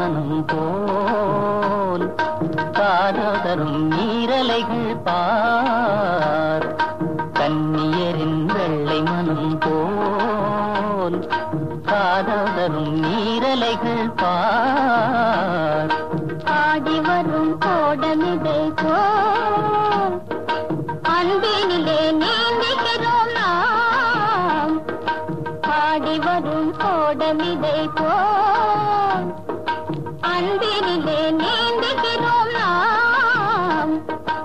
மனம் போல் காதல் தரும் நீரலைகள் பார் கண்ணியரின் வெள்ளை மனம் போல் காதல் தரும் நீரலைகள் பார் ஆடி வரும் கோடமிதை போல் அன்பினிலே நீந்துகிறோம் நாம் ஆடி வரும் கோடமிதை போல் அன்பினிலே நீந்துகிறோம் நாம்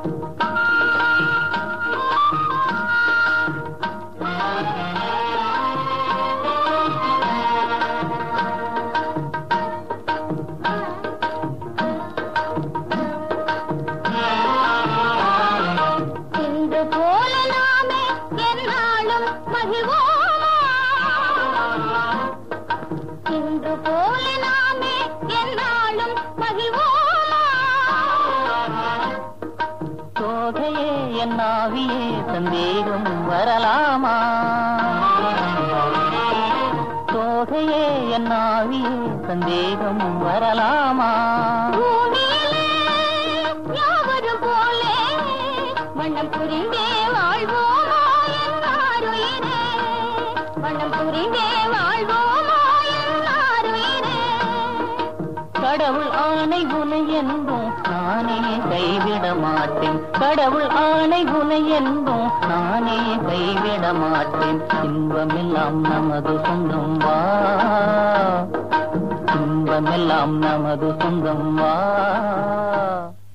இன்று போல நாமே என்னாலும் மகிழ்வோமா இன்று போல நாமே என்னாலும் மகிழ்வோமா தோகையே என் ஆவியே சந்தேகம் வரலாமா தோகையே என் ஆவியே சந்தேகம் வரலாமா பூமியிலே யாவரும் போலே வண்ணம் புரிந்தே வாழ்வோமா என்னாருயிரே வண்ணம் புரிந்தே வாழ்வோமா என்னாருயிரே கடவுள் ஆணை குணை என்போம் நானே கைவிட மாட்டேன் கடவுள் ஆணை குணை என்போம் நானே கைவிட மாட்டேன் இன்பமெல்லாம் நமது சொந்தம் வா இன்பமெல்லாம் நமது சொந்தம் வா